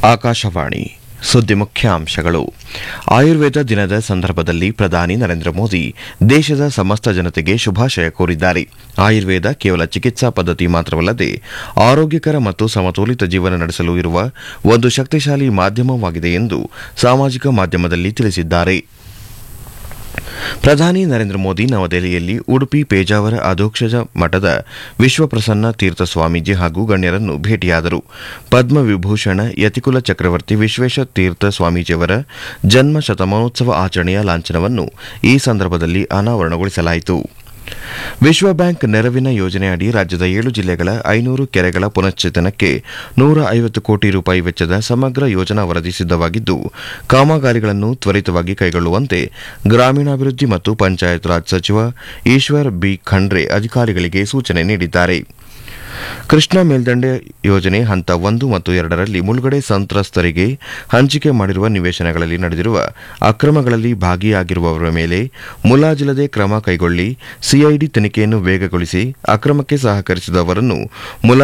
ಆಕಾಶವಾಣಿ ಸುದ್ದಿ ಮುಖ್ಯಾಂಶಗಳು ಆಯುರ್ವೇದ ದಿನದ ಸಂದರ್ಭದಲ್ಲಿ ಪ್ರಧಾನಿ ನರೇಂದ್ರ ಮೋದಿ ದೇಶದ ಸಮಸ್ತ ಜನತೆಗೆ ಶುಭಾಶಯ ಕೋರಿದ್ದಾರೆ ಆಯುರ್ವೇದ ಕೇವಲ ಚಿಕಿತ್ಸಾ ಪದ್ಧತಿ ಮಾತ್ರವಲ್ಲದೆ ಆರೋಗ್ಯಕರ ಮತ್ತು ಸಮತೋಲಿತ ಜೀವನ ನಡೆಸಲು ಇರುವ ಒಂದು ಶಕ್ತಿಶಾಲಿ ಮಾಧ್ಯಮವಾಗಿದೆ ಎಂದು ಸಾಮಾಜಿಕ ಮಾಧ್ಯಮದಲ್ಲಿ ತಿಳಿಸಿದ್ದಾರೆ ಪ್ರಧಾನಿ ನರೇಂದ್ರ ಮೋದಿ ನವದೆಹಲಿಯಲ್ಲಿ ಉಡುಪಿ ಪೇಜಾವರ ಅಧೋಕ್ಷಜ ಮಠದ ವಿಶ್ವಪ್ರಸನ್ನ ತೀರ್ಥ ಸ್ವಾಮೀಜಿ ಹಾಗೂ ಗಣ್ಯರನ್ನು ಭೇಟಿಯಾದರು ಪದ್ಮವಿಭೂಷಣ ಯತಿಕುಲ ಚಕ್ರವರ್ತಿ ವಿಶ್ವೇಶ ತೀರ್ಥ ಸ್ವಾಮೀಜಿಯವರ ಜನ್ಮ ಶತಮಾನೋತ್ಸವ ಆಚರಣೆಯ ಲಾಂಛನವನ್ನು ಈ ಸಂದರ್ಭದಲ್ಲಿ ಅನಾವರಣಗೊಳಿಸಲಾಯಿತು ವಿಶ್ವ ಬ್ಯಾಂಕ್ ನೆರವಿನ ಯೋಜನೆಯಡಿ ರಾಜ್ಯದ ಏಳು ಜಿಲ್ಲೆಗಳ ಐನೂರು ಕೆರೆಗಳ ಪುನಶ್ಚೇತನಕ್ಕೆ ನೂರ ಐವತ್ತು ಕೋಟಿ ರೂಪಾಯಿ ವೆಚ್ಚದ ಸಮಗ್ರ ಯೋಜನಾ ವರದಿ ಸಿದ್ದವಾಗಿದ್ದು ಕಾಮಗಾರಿಗಳನ್ನು ತ್ವರಿತವಾಗಿ ಕೈಗೊಳ್ಳುವಂತೆ ಗ್ರಾಮೀಣಾಭಿವೃದ್ಧಿ ಮತ್ತು ಪಂಚಾಯತ್ ರಾಜ್ ಸಚಿವ ಈಶ್ವರ್ ಬಿ ಖಂಡ್ರೆ ಅಧಿಕಾರಿಗಳಿಗೆ ಸೂಚನೆ ನೀಡಿದ್ದಾರೆ ಕೃಷ್ಣಾ ಮೇಲ್ದಂಡೆ ಯೋಜನೆ ಹಂತ ಒಂದು ಮತ್ತು ಎರಡರಲ್ಲಿ ಮುಳುಗಡೆ ಸಂತ್ರಸ್ತರಿಗೆ ಹಂಚಿಕೆ ಮಾಡಿರುವ ನಿವೇಶನಗಳಲ್ಲಿ ನಡೆದಿರುವ ಅಕ್ರಮಗಳಲ್ಲಿ ಭಾಗಿಯಾಗಿರುವವರ ಮೇಲೆ ಮುಲಾಜಿಲ್ಲದೆ ಕ್ರಮ ಕೈಗೊಳ್ಳಿ ಸಿಐಡಿ ತನಿಖೆಯನ್ನು ವೇಗಗೊಳಿಸಿ ಅಕ್ರಮಕ್ಕೆ ಸಹಕರಿಸಿದವರನ್ನು ಮುಲಾ